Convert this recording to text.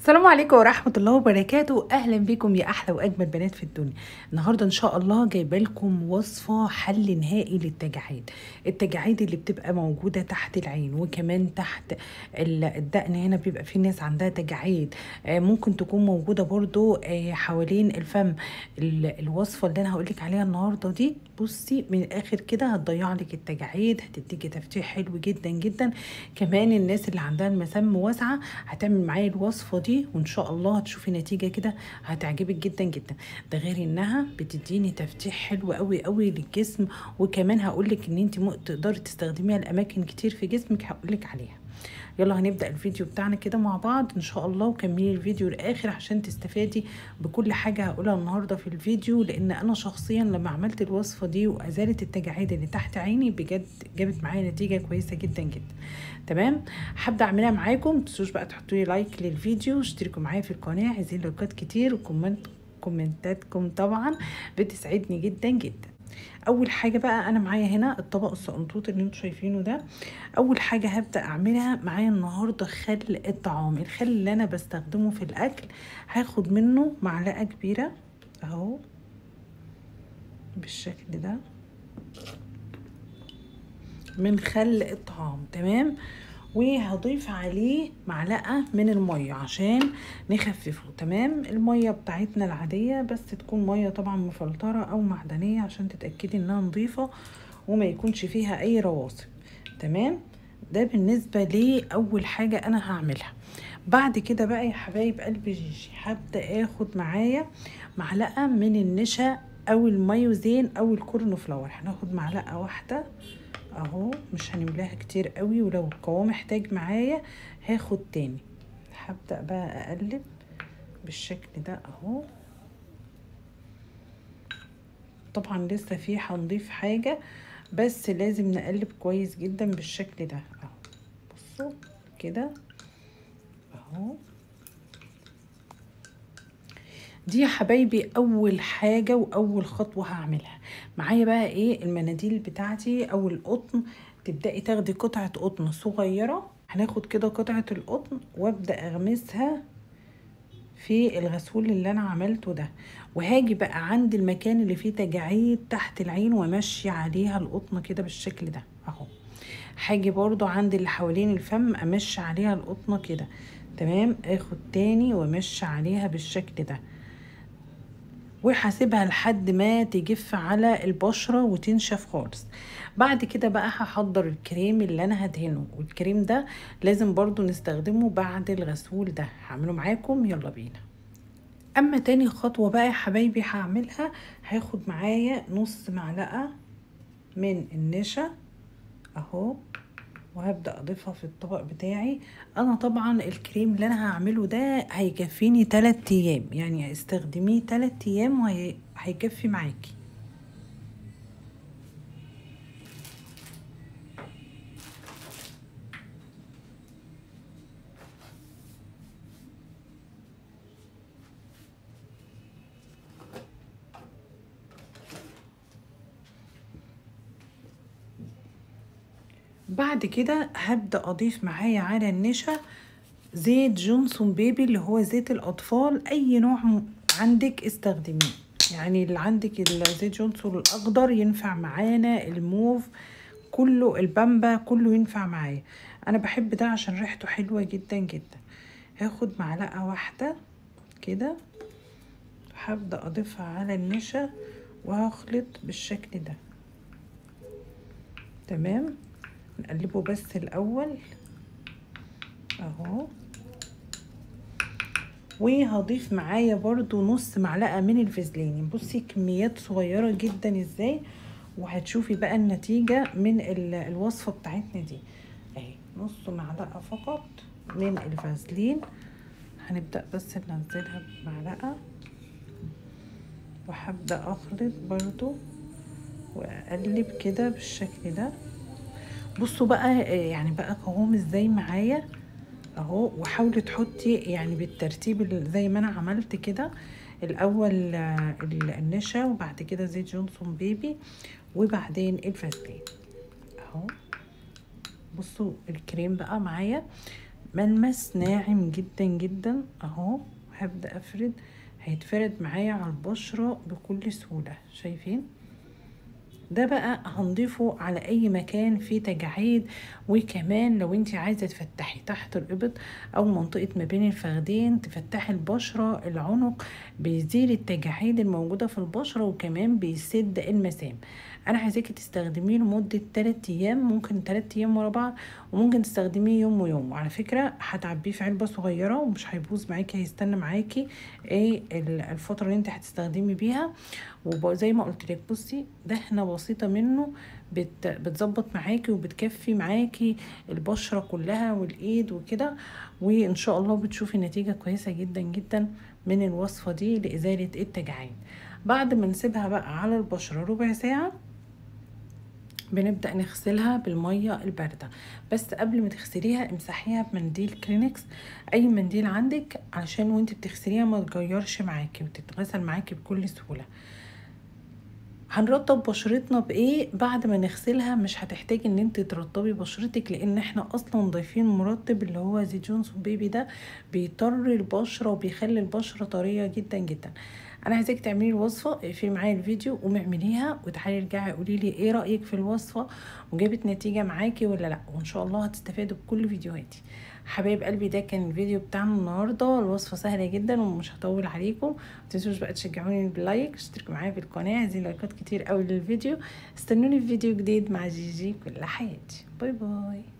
السلام عليكم ورحمة الله وبركاته أهلا بكم يا أحلى وأجمل بنات في الدنيا النهاردة إن شاء الله جايبة لكم وصفة حل نهائي للتجاعيد التجاعيد اللي بتبقى موجودة تحت العين وكمان تحت ال- الدقن هنا بيبقى في ناس عندها تجاعيد آه، ممكن تكون موجودة برضو آه، حوالين الفم ال- الوصفة اللي أنا هقولك عليها النهاردة دي بصي من الآخر كده هتضيع لك التجاعيد هتديكي تفتيح حلو جدا جدا كمان الناس اللي عندها المسام واسعة هتعمل معايا الوصفة دي وإن شاء الله هتشوفي نتيجة كده هتعجبك جدا جدا ده غير إنها بتديني تفتيح حلو قوي قوي للجسم وكمان هقولك إن أنت تقدري تستخدميها لأماكن كتير في جسمك هقولك عليها يلا هنبدأ الفيديو بتاعنا كده مع بعض ان شاء الله وكملي الفيديو للاخر عشان تستفادي بكل حاجة هقولها النهاردة في الفيديو لان انا شخصيا لما عملت الوصفة دي وازالت التجاعيد اللي تحت عيني بجد جابت معايا نتيجة كويسة جدا جدا تمام هبدأ اعملها معاكم متنسوش بقى تحطوا لي لايك للفيديو واشتركوا معايا في القناة عايزين لايكات كتير وكومنت كومنتاتكم طبعا بتسعدني جدا جدا اول حاجه بقى انا معايا هنا الطبق السقنطوط اللي انتوا شايفينه ده اول حاجه هبدا اعملها معايا النهارده خل الطعام الخل اللي انا بستخدمه في الاكل هاخد منه معلقه كبيره اهو بالشكل ده من خل الطعام تمام وهضيف عليه معلقة من المية عشان نخففه تمام المية بتاعتنا العادية بس تكون مية طبعا مفلترة او معدنية عشان تتأكدي انها نظيفة وما يكونش فيها اي رواسب تمام ده بالنسبة لأول حاجة انا هعملها بعد كده بقى يا حبايب قلب جيجي هبدأ اخد معايا معلقة من النشا او المايوزين او الكورن فلاور هناخد معلقة واحدة اهو مش هنملاها كتير قوي ولو القوام محتاج معايا هاخد تاني هبدأ بقى اقلب بالشكل ده اهو طبعا لسه فيه هنضيف حاجة بس لازم نقلب كويس جدا بالشكل ده اهو بصوا كده اهو دي يا حبايبي اول حاجة واول خطوة هعملها معايا بقى ايه المناديل بتاعتي او القطن تبدأي تاخدي قطعة قطن صغيرة هناخد كده قطعة القطن وابدأ اغمسها في الغسول اللي انا عملته ده وهاجي بقى عند المكان اللي فيه تجاعيد تحت العين وامشي عليها القطن كده بالشكل ده اهو هاجي برضو عند اللي حوالين الفم امشي عليها القطنة كده تمام اخد تاني وامشي عليها بالشكل ده وهسيبها لحد ما تجف على البشرة وتنشف خالص بعد كده بقى هحضر الكريم اللي انا هدهنه والكريم ده لازم برضو نستخدمه بعد الغسول ده هعمله معاكم يلا بينا اما تاني خطوة بقى يا حبايبي هعملها هاخد معايا نص معلقة من النشا اهو وهبدأ اضيفها في الطبق بتاعي انا طبعا الكريم اللي انا هعمله ده هيكفيني 3 ايام يعني استخدميه 3 ايام وهيكفي معاكي بعد كده هبدأ أضيف معايا على النشا زيت جونسون بيبي اللي هو زيت الأطفال أي نوع عندك استخدميه يعني اللي عندك الزيت جونسون الأخضر ينفع معانا الموف كله البامبا كله ينفع معايا أنا بحب ده عشان ريحته حلوة جدا جدا هاخد معلقة واحدة كده هبدأ أضيفها على النشا وهخلط بالشكل ده تمام نقلبه بس الاول اهو وهضيف معايا برضو نص معلقة من الفازلين بصي كميات صغيرة جدا ازاي وهتشوفي بقى النتيجة من الوصفة بتاعتنا دي اهي نص معلقة فقط من الفازلين هنبدأ بس ننزلها بمعلقة وهبدأ اخلط برضو واقلب كده بالشكل ده بصوا بقى يعني بقى قوام ازاي معايا اهو وحاولي تحطي يعني بالترتيب زي ما انا عملت كده الاول النشا وبعد كده زيت جونسون بيبي وبعدين الفازلين اهو بصوا الكريم بقى معايا ملمس ناعم جدا جدا اهو هبدأ افرد هيتفرد معايا على البشرة بكل سهولة شايفين ده بقى هنضيفه على اي مكان فيه تجاعيد وكمان لو انت عايزه تفتحي تحت الابط او منطقه ما بين الفخدين تفتحي البشره العنق بيزيل التجاعيد الموجوده في البشره وكمان بيسد المسام انا عايزاكي تستخدميه لمده 3 ايام ممكن 3 ايام ورا بعض وممكن تستخدميه يوم ويوم وعلى فكره هتعبيه في علبه صغيره ومش هيبوظ معاكي هيستنى معاكي ايه الفتره اللي انت هتستخدمي بيها وزي ما قلت لك بصي دهنه بسيطه منه بت بتظبط معاكي وبتكفي معاكي البشره كلها والايد وكده وان شاء الله بتشوفي نتيجه كويسه جدا جدا من الوصفه دي لازاله التجاعيد بعد ما نسيبها بقى على البشره ربع ساعه بنبدأ نغسلها بالمية الباردة بس قبل ما تغسليها امسحيها بمنديل كلينكس اي منديل عندك علشان وانت بتغسليها ما تغيرش معاكي وتتغسل معاكي بكل سهولة هنرطب بشرتنا بايه بعد ما نغسلها مش هتحتاج ان انت ترطبي بشرتك لان احنا اصلا ضايفين مرطب اللي هو زي جونسون بيبي ده بيطر البشره وبيخلي البشره طريه جدا جدا انا عايزاك تعملي الوصفه اقفلي معايا الفيديو قومي اعمليها وتعالي ارجعي قولي لي ايه رايك في الوصفه وجابت نتيجه معاكي ولا لا وان شاء الله هتستفادوا بكل فيديوهاتي حبايب قلبي ده كان الفيديو بتاعنا النهارده الوصفه سهله جدا ومش هطول عليكم متنسوش بقى تشجعوني باللايك اشتركوا معايا في القناه عايزين لايكات كتير قوي للفيديو استنوني في فيديو جديد مع جيجي كل حياتي باي باي